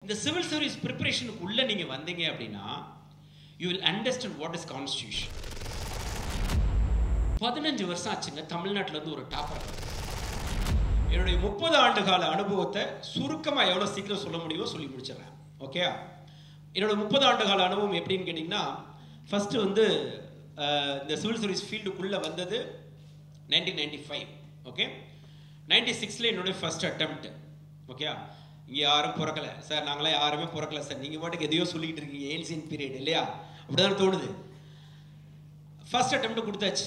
இந்த civil service ப்ரிப்பரேஷனுக்கு உள்ள நீங்க வந்தீங்க அப்படின்னா you will understand what is constitution பதினஞ்சு வருஷம் ஆச்சுங்க தமிழ்நாட்டுல இருந்து ஒரு டாப்பர் என்னுடைய முப்பது ஆண்டு கால அனுபவத்தை சுருக்கமா எவ்வளவு சீக்கிரம் சொல்ல முடியுமோ சொல்லி முடிச்சிடுறேன் ஓகே என்னோட முப்பது ஆண்டு கால அனுபவம் எப்படின்னு கேட்டிங்கன்னா ஃபர்ஸ்ட் வந்து அஹ், இந்த சிவில் சர்வீஸ் ஃபீல்டுக்குள்ள வந்தது nineteen ninety five okay ninety சிக்ஸில் என்னுடைய ஃபர்ஸ்ட் அட்டம்ப்ட் ஓகே இங்கே யாரும் பிறக்கல சார் நாங்களாம் யாருமே பிறக்கல சார் நீங்கள் பாட்டுக்கு எதையோ சொல்லிக்கிட்டு இருக்கீங்க ஏன்சியன் பீரியட் இல்லையா அப்படிதான் தோணுது ஃபர்ஸ்ட் அட்டம்ப்ட் கொடுத்தாச்சு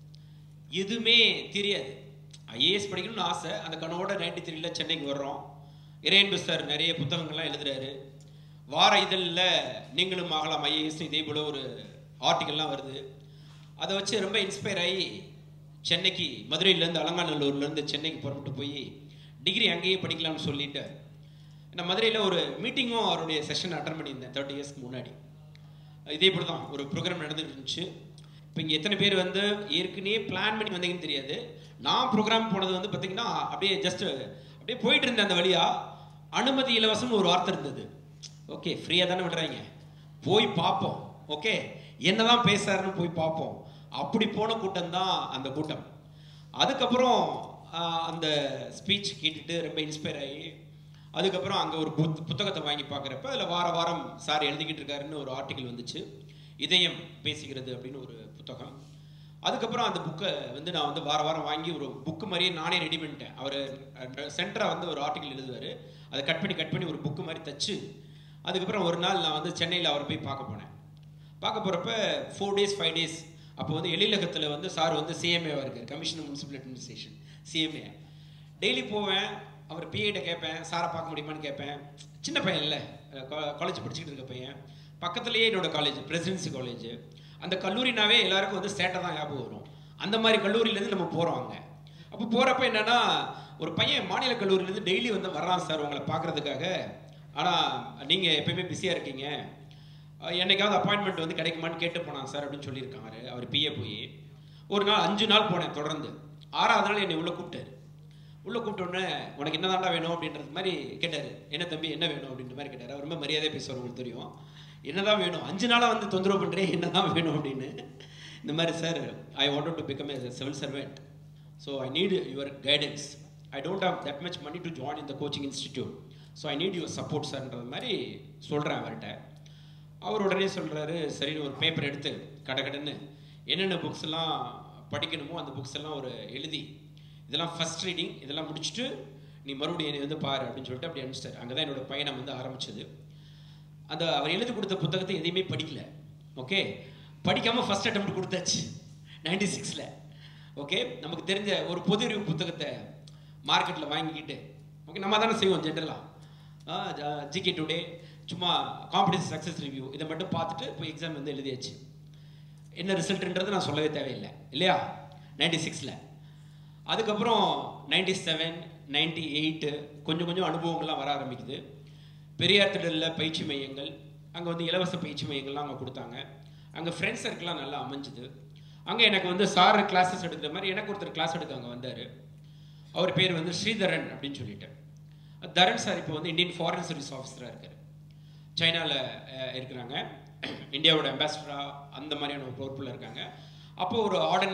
எதுவுமே தெரியாது ஐஏஎஸ் படிக்கணும்னு ஆசை அந்த கனவோட நைன்டி த்ரீல சென்னைக்கு வர்றோம் இறையன்பு சார் நிறைய புத்தகங்கள்லாம் எழுதுறாரு வார இதழில் நீங்களும் ஆகலாம் ஐஏஎஸ் இதே போல ஒரு ஆர்டிக்கல்லாம் வருது அதை வச்சு ரொம்ப இன்ஸ்பயர் ஆகி சென்னைக்கு மதுரையிலேருந்து அலங்காநல்லூர்லேருந்து சென்னைக்கு புறப்பட்டு போய் டிகிரி அங்கேயே படிக்கலாம்னு சொல்லிட்டு நான் மதுரையில் ஒரு மீட்டிங்கும் அவருடைய செஷன் அட்டன் பண்ணியிருந்தேன் தேர்ட்டி இயர்ஸ்க்கு முன்னாடி இதே போல தான் ஒரு ப்ரோக்ராம் நடந்துட்டு இருந்துச்சு இப்போ இங்கே எத்தனை பேர் வந்து ஏற்கனவே பிளான் பண்ணி வந்தீங்கன்னு தெரியாது நான் ப்ரோக்ராம் போனது வந்து பார்த்தீங்கன்னா அப்படியே ஜஸ்ட் அப்படியே போயிட்டு இருந்தேன் அந்த வழியா அனுமதி இலவசம்னு ஒரு வார்த்தை இருந்தது ஓகே ஃப்ரீயாக தானே விடுறாங்க போய் பார்ப்போம் ஓகே என்னதான் பேசுறாருன்னு போய் பார்ப்போம் அப்படி போன கூட்டம் தான் அந்த கூட்டம் அதுக்கப்புறம் ஆஹ், அந்த ஸ்பீச் கேட்டுட்டு ரொம்ப இன்ஸ்பயர் ஆகி அதுக்கப்புறம் அங்கே ஒரு புத் புத்தகத்தை வாங்கி பார்க்குறப்ப அதில் வார வாரம் சார் எழுதிக்கிட்டு இருக்காருன்னு ஒரு ஆர்டிக்கல் வந்துச்சு இதயம் பேசுகிறது அப்படின்னு ஒரு புத்தகம் அதுக்கப்புறம் அந்த புக்கை வந்து நான் வந்து வார வாரம் வாங்கி ஒரு புக்கு மாதிரியே நானே ரெடி பண்ணிட்டேன் அவர் சென்டராக வந்து ஒரு ஆர்டிக்கல் எழுதுவார் அதை கட் பண்ணி கட் பண்ணி ஒரு புக்கு மாதிரி தச்சு அதுக்கப்புறம் ஒரு நாள் நான் வந்து சென்னையில் அவரை போய் பார்க்க போனேன் பார்க்க போகிறப்ப ஃபோர் டேஸ் ஃபைவ் டேஸ் அப்போ வந்து எழிலகத்தில் வந்து சார் வந்து சிஎம்ஏவாக இருக்கார் commissioner municipal administration CMA daily போவேன் அவர் பிஏட்ட கேட்பேன் சாரை பார்க்க முடியுமான்னு கேட்பேன் சின்ன பையன் இல்லை காலேஜ் படிச்சுக்கிட்டு இருக்க பையன் பக்கத்துலேயே என்னோட காலேஜ் பிரசிடென்சி காலேஜ் அந்த கல்லூரினாவே எல்லாருக்கும் வந்து சேட்டை தான் ஞாபகம் வரும் அந்த மாதிரி கல்லூரியிலேருந்து நம்ம போகிறோம் அங்கே அப்போ போகிறப்ப என்னன்னா ஒரு பையன் மாநில கல்லூரியிலேருந்து டெய்லி வந்து வர்றான் சார் உங்களை பார்க்கறதுக்காக ஆனால் நீங்கள் எப்பயுமே பிஸியாக இருக்கீங்க அஹ் என்னைக்காவது அப்பாயின்மெண்ட் வந்து கிடைக்குமான்னு கேட்டு போனான் சார் அப்படின்னு சொல்லியிருக்காரு அவர் பிஏ போய் ஒரு நாள் அஞ்சு நாள் போனேன் தொடர்ந்து ஆறாவது நாள் என்னை உள்ளே கூப்பிட்டாரு உள்ளே கூப்பிட்ட உடனே உனக்கு என்னதான்டா வேணும் அப்படின்றது மாதிரி கேட்டார் என்ன தம்பி என்ன வேணும் அப்படின்ற மாதிரி கேட்டார் அவர் ரொம்ப மரியாதையாக பேசுவார் உங்களுக்கு தெரியும் என்னதான் வேணும் அஞ்சு நாளாக வந்து தொந்தரவு பண்ணுறேன் என்னதான் வேணும் அப்படின்னு இந்த மாதிரி sir I wanted to become a civil servant so I need your guidance I don't have that much money to join இந்த coaching institute so I need your support சார்ன்றது மாதிரி சொல்கிறேன் அவர்கிட்ட அவர் உடனே சொல்கிறாரு சரின்னு ஒரு பேப்பர் எடுத்து கடகடன்னு என்னென்ன புக்ஸ் எல்லாம் படிக்கணுமோ அந்த புக்ஸ் எல்லாம் ஒரு எழுதி இதெல்லாம் ஃபர்ஸ்ட் ரீடிங் இதெல்லாம் முடிச்சுட்டு நீ மறுபடியும் என்னை வந்து பாரு அப்படின்னு சொல்லிட்டு அப்படி அனுப்பிச்சிட்டார் அங்கே தான் என்னோட பயணம் வந்து ஆரம்பிச்சது அந்த அவர் எழுதி கொடுத்த புத்தகத்தை எதையுமே படிக்கல ஓகே படிக்காம ஃபர்ஸ்ட் அட்டெம்ப்ட் கொடுத்தாச்சு நைன்டி சிக்ஸில் ஓகே நமக்கு தெரிஞ்ச ஒரு பொது அறிவு புத்தகத்தை மார்க்கெட்டில் வாங்கிக்கிட்டு ஓகே நம்ம தானே செய்வோம் ஜென்ரலாக ஜிகே டுடே சும்மா காம்படிஷன் சக்ஸஸ் ரிவ்யூ இதை மட்டும் பார்த்துட்டு போய் எக்ஸாம் வந்து எழுதியாச்சு என்ன ரிசல்ட்ன்றது நான் சொல்லவே தேவையில்லை இல்லையா நைன்டி சிக்ஸில் அதுக்கப்புறம் நைன்டி செவன் நைன்டி எயிட்டு கொஞ்சம் கொஞ்சம் அனுபவங்கள்லாம் வர ஆரம்பிக்குது பெரியார் திடலில் பயிற்சி மையங்கள் அங்கே வந்து இலவச பயிற்சி மையங்கள்லாம் அங்கே கொடுத்தாங்க அங்கே ஃப்ரெண்ட்ஸ் சர்க்கிளாக நல்லா அமைஞ்சுது அங்கே எனக்கு வந்து சார் கிளாஸஸ் எடுக்கிற மாதிரி எனக்கு ஒருத்தர் கிளாஸ் எடுக்க அங்கே வந்தார் அவர் பேர் வந்து ஸ்ரீதரன் அப்படின்னு சொல்லிட்டு தரன் சார் இப்போ வந்து இந்தியன் ஃபாரின் சர்வீஸ் ஆஃபீஸராக இருக்கார் சைனாவில் இருக்கிறாங்க இந்தியாவோட அம்பாசிடரா அந்த மாதிரியான ஒரு பொறுப்பில் இருக்காங்க அப்போ ஒரு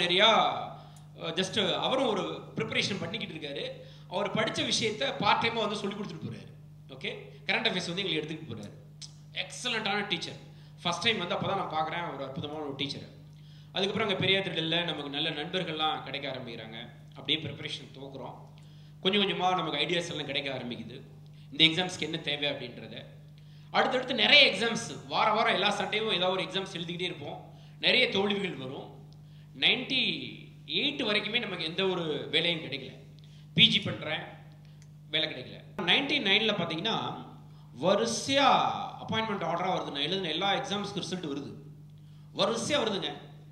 ஆர்டினரியாக ஜஸ்ட் அவரும் ஒரு ப்ரிப்பரேஷன் பண்ணிக்கிட்டு இருக்காரு அவர் படித்த விஷயத்த பார்ட் டைமாக வந்து சொல்லி கொடுத்துட்டு போறாரு ஓகே கரண்ட் அஃபேர்ஸ் வந்து எங்களுக்கு எடுத்துக்கிட்டு போறாரு எக்ஸலண்ட்டான டீச்சர் ஃபர்ஸ்ட் டைம் வந்து அப்போ தான் நான் பார்க்குறேன் ஒரு அற்புதமான ஒரு டீச்சர் அதுக்கப்புறம் அங்கே பெரியார் திடலில் நமக்கு நல்ல நண்பர்கள்லாம் கிடைக்க ஆரம்பிக்கிறாங்க அப்படியே ப்ரிப்பரேஷன் துவக்குறோம் கொஞ்சம் கொஞ்சமாக நமக்கு ஐடியாஸ் எல்லாம் கிடைக்க ஆரம்பிக்குது இந்த எக்ஸாம்ஸ்க்கு என்ன தேவை அப்படின்றத அடுத்தடுத்து நிறைய எக்ஸாம்ஸ் வார வாரம் எல்லா சண்டையும் ஏதாவது ஒரு எக்ஸாம்ஸ் எழுதிக்கிட்டே இருப்போம் நிறைய தோல்விகள் வரும் நைன்டி எயிட் வரைக்குமே நமக்கு எந்த ஒரு வேலையும் கிடைக்கல பிஜி பண்ணுறேன் வேலை கிடைக்கல நைன்டி நைனில் பார்த்தீங்கன்னா வரிசையாக அப்பாயின்மெண்ட் ஆர்டராக வருது நான் எழுதின எல்லா எக்ஸாம்ஸ்க்கு ரிசல்ட் வருது வரிசையாக வருதுங்க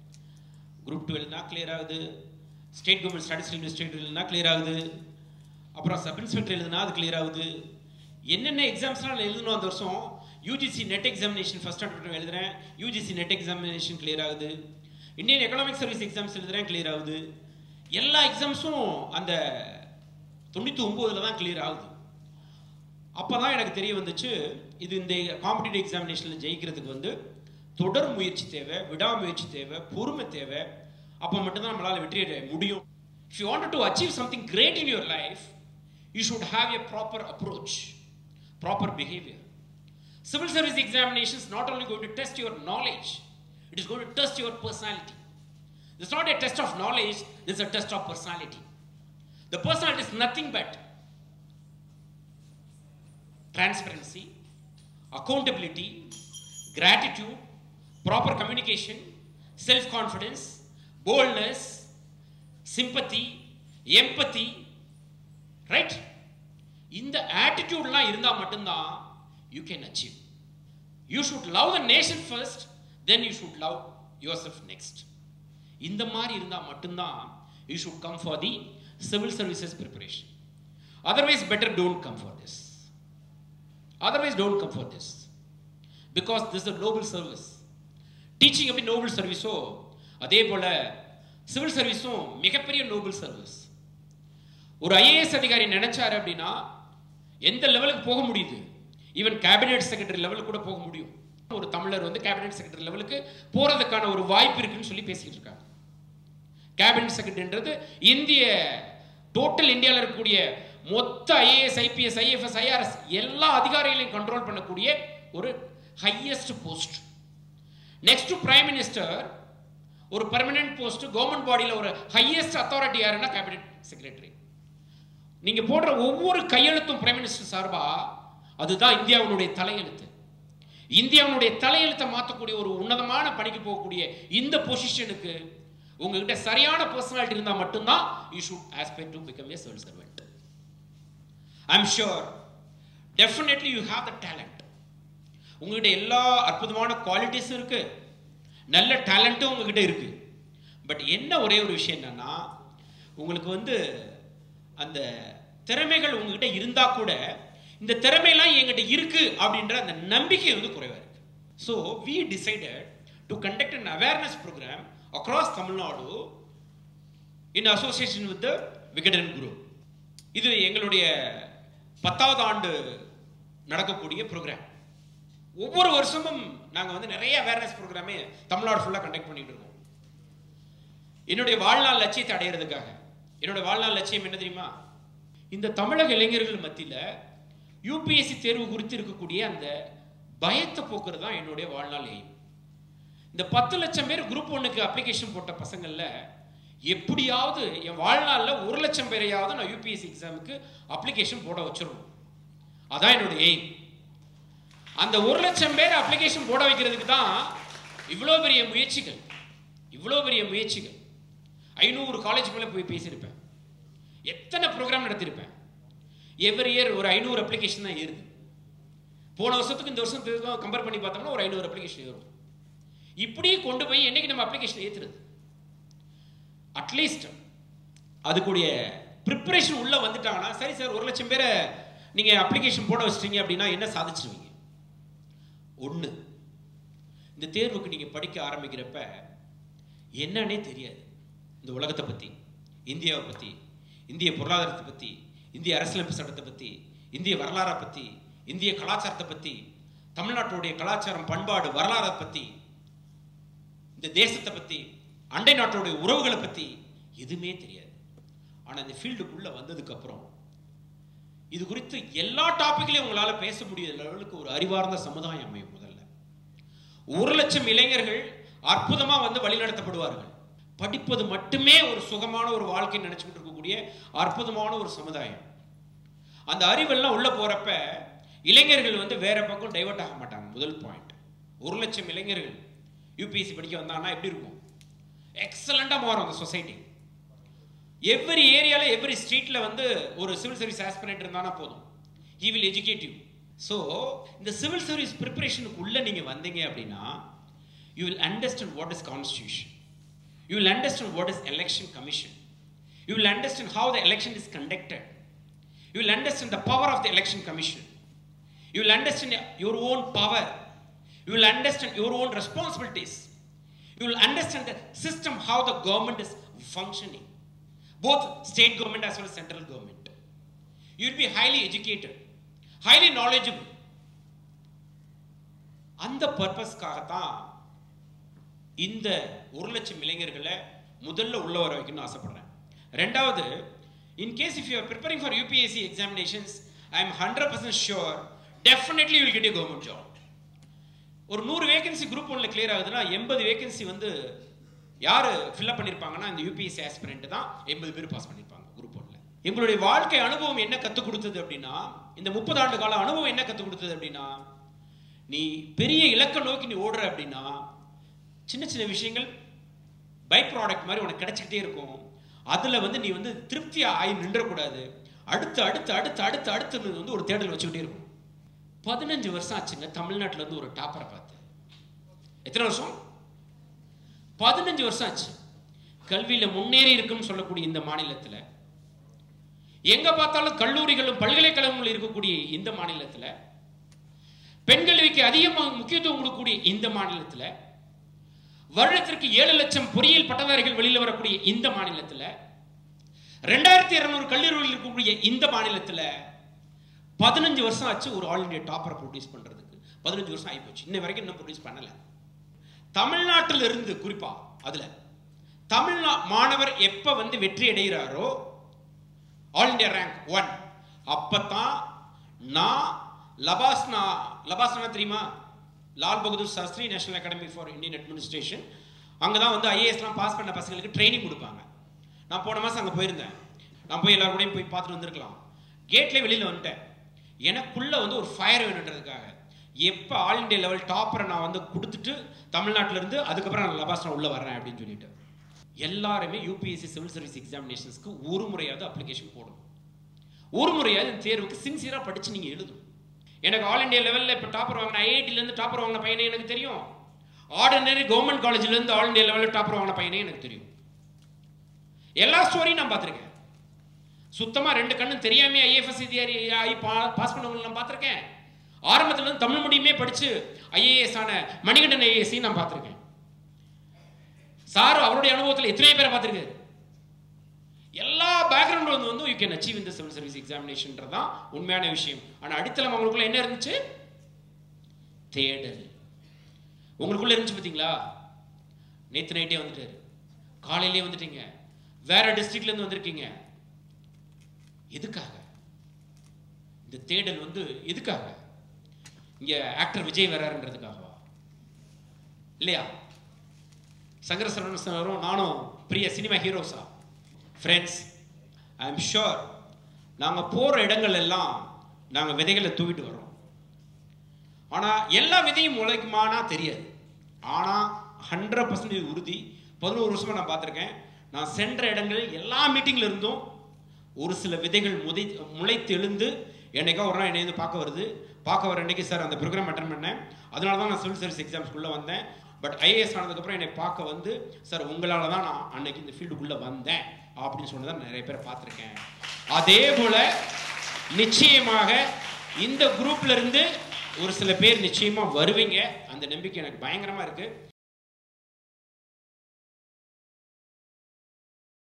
குரூப் டூ எழுதுனா கிளியர் ஆகுது ஸ்டேட் கவர்மெண்ட் ஸ்டாட்டிஸ்டிக் இன்ஸ்டியூட் எழுதுனா கிளியர் ஆகுது அப்புறம் சப் இன்ஸ்பெக்டர் எழுதுனா அது கிளியர் ஆகுது என்னென்ன எக்ஸாம்ஸ்லாம் நான் எழுதணும் அந்த வருஷம் UGC NET examination first attempt எழுதுறேன் யூஜிசி நெட் எக்ஸாமினேஷன் கிளியர் ஆகுது இந்தியன் எக்கனாமிக் சர்வீஸ் எக்ஸாம்ஸ் எழுதுறேன் கிளியர் ஆகுது எல்லா எக்ஸாம்ஸும் அந்த தொண்ணூற்றி ஒம்போதில் தான் கிளியர் ஆகுது அப்போ தான் எனக்கு தெரிய வந்துச்சு இது இந்த காம்படிட்டிவ் எக்ஸாமினேஷனில் ஜெயிக்கிறதுக்கு வந்து தொடர் முயற்சி தேவை விடாமுயற்சி தேவை பொறுமை தேவை அப்போ மட்டும்தான் நம்மளால் வெற்றி அடைய முடியும் if you want to achieve something great in your life you should have a proper approach proper behaviour civil service examination is not only going to test your knowledge it is going to test your personality it's not a test of knowledge it's a test of personality the personality is nothing but transparency accountability gratitude proper communication self confidence boldness sympathy empathy right இந்த ஆட்டிடியூட்லாம் இருந்தால் மட்டும்தான் you can achieve you should love the nation first then you should love yourself next இந்த மாதிரி இருந்தால் மட்டும்தான் you should come for the civil services preparation otherwise better don't come for this otherwise don't come for this because this a noble service teaching எப்படி noble சர்வீஸோ அதே போல் civil சர்வீஸும் மிகப்பெரிய நோபல் சர்வீஸ் ஒரு ஐஏஎஸ் அதிகாரி நினைச்சாரு அப்படின்னா எந்த லெவலுக்கு போக முடியுது ஈவன் கேபினெட் செக்ரட்டரி லெவலுக்கு கூட போக முடியும் ஒரு தமிழர் வந்து கேபினெட் செக்ரட்டரி லெவலுக்கு போறதுக்கான ஒரு வாய்ப்பு இருக்குன்னு சொல்லி பேசிட்டு இருக்காங்க கேபினெட் செக்ரட்டரின்றது இந்திய டோட்டல் இந்தியாவில் இருக்கக்கூடிய மொத்த ஐஏஎஸ் ஐபிஎஸ் ஐஎஃப்எஸ் ஐஆர்எஸ் எல்லா அதிகாரிகளையும் கண்ட்ரோல் பண்ணக்கூடிய ஒரு highest post next to prime minister ஒரு பெர்மனன்ட் போஸ்ட் கவர்மெண்ட் பாடியில் ஒரு ஹையஸ்ட் அத்தாரிட்டி யாருன்னா கேபினெட் செக்ரட்டரி நீங்க போடுற ஒவ்வொரு கையெழுத்தும் பிரைம் மினிஸ்டர் சார்பா அதுதான் இந்தியாவினுடைய தலையெழுத்து இந்தியாவினுடைய தலையெழுத்தை மாற்றக்கூடிய ஒரு உன்னதமான பணிக்கு போகக்கூடிய இந்த பொசிஷனுக்கு உங்ககிட்ட சரியான பர்சனாலிட்டி இருந்தால் மட்டும்தான் you should aspect to become a civil servant I am sure definitely you have the talent உங்ககிட்ட எல்லா அற்புதமான குவாலிட்டிஸும் இருக்கு நல்ல டேலண்ட்டும் உங்ககிட்ட இருக்கு பட் என்ன ஒரே ஒரு விஷயம் என்னன்னா உங்களுக்கு வந்து அந்த திறமைகள் உங்ககிட்ட இருந்தா கூட இந்த திறமையெல்லாம் என்கிட்ட இருக்கு அப்படின்ற அந்த நம்பிக்கை வந்து குறைவா இருக்கு so we decided to conduct an awareness program across Tamil Nadu in association with Vikatan group இது எங்களுடைய பத்தாவது ஆண்டு நடக்கக்கூடிய ப்ரோக்ராம் ஒவ்வொரு வருஷமும் நாங்கள் வந்து நிறைய அவேர்னஸ் ப்ரோக்ராமே தமிழ்நாடு ஃபுல்லாக கண்டக்ட் பண்ணிட்டு இருக்கோம் என்னுடைய வாழ்நாள் லட்சியத்தை அடையிறதுக்காக என்னோட வாழ்நாள் லட்சியம் என்ன தெரியுமா இந்த தமிழக இளைஞர்கள் மத்தியில் யூபிஎஸ்சி தேர்வு குறித்து இருக்கக்கூடிய அந்த பயத்தை போக்குறது தான் என்னுடைய வாழ்நாள் எய்ம் இந்த பத்து லட்சம் பேர் குரூப் ஒன்றுக்கு அப்ளிகேஷன் போட்ட பசங்களில் எப்படியாவது என் வாழ்நாளில் ஒரு லட்சம் பேரையாவது நான் யூபிஎஸ்சி எக்ஸாமுக்கு அப்ளிகேஷன் போட வச்சிடணும் அதான் என்னோட எய்ம் அந்த ஒரு லட்சம் பேர் அப்ளிகேஷன் போட வைக்கிறதுக்கு தான் இவ்வளோ பெரிய முயற்சிகள் இவ்வளோ பெரிய முயற்சிகள் ஐநூறு காலேஜ் மேலே போய் பேசியிருப்பேன் எத்தனை ப்ரோக்ராம் நடத்தியிருப்பேன் எவ்ரி இயர் ஒரு ஐநூறு அப்ளிகேஷன் தான் ஏறுது போன வருஷத்துக்கு இந்த வருஷத்துக்கு கம்பேர் பண்ணி பார்த்தோம்னா ஒரு ஐநூறு அப்ளிகேஷன் ஏறும் இப்படியே கொண்டு போய் என்னைக்கு நம்ம அப்ளிகேஷன் ஏற்றுறது அட்லீஸ்ட் அதுக்குடைய ப்ரிப்பரேஷன் உள்ளே வந்துட்டாங்கன்னா சரி சார் ஒரு லட்சம் பேரை நீங்கள் அப்ளிகேஷன் போட வச்சிட்டீங்க அப்படின்னா என்ன சாதிச்சிருவீங்க ஒன்று இந்த தேர்வுக்கு நீங்கள் படிக்க ஆரம்பிக்கிறப்ப என்னன்னே தெரியாது இந்த உலகத்தை பற்றி இந்தியாவை பற்றி இந்திய பொருளாதாரத்தை பற்றி இந்திய அரசியலமைப்பு சட்டத்தை பற்றி இந்திய வரலாறை பற்றி இந்திய கலாச்சாரத்தை பற்றி தமிழ்நாட்டுடைய கலாச்சாரம் பண்பாடு வரலாறை பற்றி இந்த தேசத்தை பற்றி அண்டை நாட்டுடைய உறவுகளை பற்றி எதுவுமே தெரியாது ஆனால் இந்த ஃபீல்டுக்குள்ளே வந்ததுக்கப்புறம் இது குறித்து எல்லா டாபிக்லையும் உங்களால் பேச முடியாத லெவலுக்கு ஒரு அறிவார்ந்த சமுதாயம் அமையும் முதல்ல ஒரு லட்சம் இளைஞர்கள் அற்புதமாக வந்து வழிநடத்தப்படுவார்கள் படிப்பது மட்டுமே ஒரு சுகமான ஒரு வாழ்க்கை நினச்சிக்கிட்டு இருக்கக்கூடிய அற்புதமான ஒரு சமுதாயம் அந்த அறிவெல்லாம் உள்ளே போகிறப்ப இளைஞர்கள் வந்து வேற பக்கம் டைவர்ட் ஆக மாட்டாங்க முதல் பாயிண்ட் ஒரு லட்சம் இளைஞர்கள் யூபிஎஸ்சி படிக்க வந்தாங்கன்னா எப்படி இருக்கும் எக்ஸலண்ட்டாக மாறும் அந்த சொசைட்டி எவ்ரி ஏரியாவில் எவ்ரி ஸ்ட்ரீட்டில் வந்து ஒரு சிவில் சர்வீஸ் ஆஸ்பிரண்ட் இருந்தானா போதும் he will educate you so இந்த சிவில் சர்வீஸ் ப்ரிப்பரேஷனுக்கு உள்ளே நீங்கள் வந்தீங்க அப்படின்னா you will understand what is constitution you will understand what is election commission you will understand how the election is conducted you will understand the power of the election commission you will understand your own power you will understand your own responsibilities you will understand the system how the government is functioning both state government as well as central government. You will be highly educated. Highly knowledgeable அந்த பர்பஸ்க்காகத்தான் இந்த ஒரு லட்சம் இளைஞர்களை முதல்ல உள்ள வர வைக்கணும்னு ஆசைப்படுறேன் ரெண்டாவது in case if you are preparing for UPSC examinations I am hundred percent sure definitely will get a government job ஒரு நூறு வேகன்சி குரூப் ஒன்ல கிளியர் ஆகுதுன்னா எண்பது வேகன்சி வந்து யார் ஃபில்அப் பண்ணியிருப்பாங்கன்னா இந்த யூபிஎஸ்சி ஆஸ்பிரண்ட் தான் எண்பது பேர் பாஸ் பண்ணியிருப்பாங்க குரூப் ஒன்ல எங்களுடைய வாழ்க்கை அனுபவம் என்ன கற்றுக் கொடுத்தது அப்படின்னா இந்த முப்பது ஆண்டு கால அனுபவம் என்ன கற்றுக் கொடுத்தது அப்படின்னா நீ பெரிய இலக்க நோக்கி நீ ஓடுற அப்படின்னா சின்ன சின்ன விஷயங்கள் பை ப்ராடக்ட் மாதிரி உனக்கு கிடைச்சிக்கிட்டே இருக்கும் அதில் வந்து நீ வந்து திருப்தியாக ஆகி நின்றக்கூடாது அடுத்து அடுத்து அடுத்து அடுத்து அடுத்து நீ வந்து ஒரு தேடல் வச்சுக்கிட்டே இருக்கும் பதினஞ்சு வருஷம் ஆச்சுங்க தமிழ்நாட்டுல இருந்து ஒரு டாப்பரை பார்த்து எத்தனை வருஷம் பதினஞ்சு வருஷம் ஆச்சு கல்வியில முன்னேறி இருக்குன்னு சொல்லக்கூடிய இந்த மாநிலத்துல எங்க பார்த்தாலும் கல்லூரிகளும் பல்கலைக்கழகங்களும் இருக்கக்கூடிய இந்த மாநிலத்துல பெண் கல்விக்கு அதிகமாக முக்கியத்துவம் கொடுக்கக்கூடிய இந்த மாநிலத்துல வருடத்திற்கு ஏழு லட்சம் பொறியியல் பட்டதாரிகள் வெளியில வரக்கூடிய இந்த மாநிலத்துல ரெண்டாயிரத்தி இருநூறு கல்லூரிகள் இருக்கக்கூடிய இந்த மாநிலத்துல பதினஞ்சு வருஷம் ஆச்சு ஒரு ஆல் இண்டியா டாப்பரை ப்ரொடியூஸ் பண்றதுக்கு பதினஞ்சு வருஷம் ஆகி போச்சு இன்ன வரைக்கும் இன்னும் ப்ரொடியூஸ் பண்ணல தமிழ்நாட்டில் இருந்து குறிப்பா அதுல தமிழ்நா மாணவர் எப்ப வந்து வெற்றி அடைகிறாரோ ஆல் இண்டியா ரேங்க் ஒன் அப்பதான் நான் லபாஸ்னா லபாஸ்னா தெரியுமா Lal Bahadur Shastri national academy for Indian administration அங்கே தான் வந்து ஐஏஎஸ்லாம் பாஸ் பண்ண பசங்களுக்கு ட்ரைனிங் கொடுப்பாங்க நான் போன மாதம் அங்கே போயிருந்தேன் நான் போய் எல்லாரும் கூடயும் போய் பார்த்துட்டு வந்திருக்கலாம் கேட்லேயே வெளியில் வந்துட்டேன் எனக்குள்ள வந்து ஒரு ஃபயர் வேணுன்றதுக்காக எப்போ ஆல் இண்டியா லெவல் டாப்பரை நான் வந்து கொடுத்துட்டு தமிழ்நாட்டுல இருந்து அதுக்கப்புறம் நான் லபாஸ்னா உள்ள வர்றேன் அப்படின்னு சொல்லிட்டு எல்லாருமே யூபிஎஸ்சி சிவில் சர்வீஸ் எக்ஸாமினேஷன்ஸ்க்கு ஒரு முறையாவது அப்ளிகேஷன் போடணும் ஒரு முறையாவது இந்த தேர்வுக்கு சின்சியராக படிச்சு நீங்கள் எழுதணும் எனக்கு ஆல் இண்டியா லெவலில் இப்போ டாப்பர் வாங்கின ஐஐடிலேருந்து டாப்பர் வாங்கின பையனே எனக்கு தெரியும் ஆர்டினரி கவர்மெண்ட் காலேஜ்லேருந்து ஆல் இண்டியா லெவலில் டாப்பர் வாங்கின பையனே எனக்கு தெரியும் எல்லா ஸ்டோரியும் நான் பார்த்துருக்கேன் சுத்தமாக ரெண்டு கண்ணும் தெரியாமே ஐஏஎஃப்எஸ் அதிகாரி ஆகி பா பாஸ் பண்ணவங்களை நான் பார்த்துருக்கேன் ஆரம்பத்துல இருந்து தமிழ் மீடியமே படிச்சு ஐஏஎஸ் ஆன மணிகண்டன் ஐஏஎஸ்ஸையும் நான் பார்த்துருக்கேன் சார் அவருடைய அனுபவத்தில் எத்தனை பேரை பார்த்துருக்காரு எல்லா பேக்ரவுண்டும் வந்து வந்து யூ கேன் அச்சீவ் இந்த சிவில் சர்வீஸ் எக்ஸாமினேஷன்ன்றதான் உண்மையான விஷயம் ஆனால் அடித்தளம் அவங்களுக்குள்ள என்ன இருந்துச்சு தேடல் உங்களுக்குள்ள இருந்துச்சு பார்த்தீங்களா நேற்று நைட்டே வந்துட்டாரு காலையிலே வந்துட்டீங்க வேற டிஸ்ட்ரிக்ட்ல இருந்து வந்திருக்கீங்க எதுக்காக இந்த தேடல் வந்து எதுக்காக இங்க ஆக்டர் விஜய் வர்றாருன்றதுக்காகவா இல்லையா சங்கர சரவணன் சாரும் நானும் பிரிய சினிமா ஹீரோஸா ஃப்ரெண்ட்ஸ் ஐ எம் ஷுர் நாங்கள் போகிற இடங்கள் எல்லாம் நாங்கள் விதைகளை தூவிட்டு வரோம் ஆனால் எல்லா விதையும் முளைக்குமானா தெரியாது ஆனால் ஹண்ட்ரட் பர்சன்டேஜ் உறுதி பதினோரு வருஷமாக நான் பார்த்துருக்கேன் நான் சென்ற இடங்கள் எல்லா மீட்டிங்ல இருந்தும் ஒரு சில விதைகள் முதை முளைத்து எழுந்து என்னைக்கா ஒரு நாள் என்னை வந்து பார்க்க வருது பார்க்க வர அன்னைக்கு சார் அந்த ப்ரோக்ராம் அட்டன் பண்ணேன் அதனால தான் நான் சிவில் சர்வீஸ் எக்ஸாம்ஸ்க்குள்ளே வந்தேன் பட் ஐஏஎஸ் ஆனதுக்கப்புறம் என்னை பார்க்க வந்து சார் உங்களால் தான் நான் அன்னைக்கு இந்த ஃபீல்டுக்குள்ளே வந்தேன் அப்படின்னு சொன்னதை நான் நிறைய பேர் பார்த்துருக்கேன் அதே போல் நிச்சயமாக இந்த குரூப்ல இருந்து ஒரு சில பேர் நிச்சயமாக வருவீங்க அந்த நம்பிக்கை எனக்கு பயங்கரமாக இருக்குது